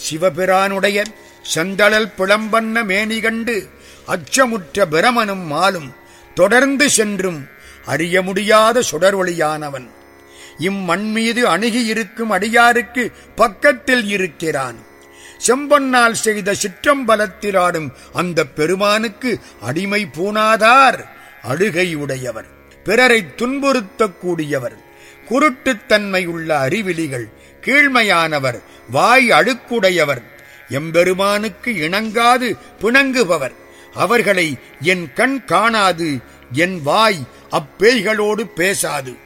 சிவபிரானுடைய செந்தழல் பிளம்பண்ண மேனி கண்டு அச்சமுற்ற பிரமனும் மாலும் தொடர்ந்து சென்றும் அறிய முடியாத சுடர்வொளியானவன் இம்மண் மீது அணுகி இருக்கும் அடியாருக்கு பக்கத்தில் இருக்கிறான் செம்பொன்னால் செய்த சிற்றம்பலத்தில் ஆடும் அந்த பெருமானுக்கு அடிமை பூணாதார் அழுகை உடையவர் பிறரை துன்புறுத்தக்கூடியவர் குருட்டுத்தன்மை உள்ள அறிவிலிகள் கீழ்மையானவர் வாய் அழுக்குடையவர் எம்பெருமானுக்கு இணங்காது பிணங்குபவர் அவர்களை என் கண் காணாது என் வாய் அப்பேய்களோடு பேசாது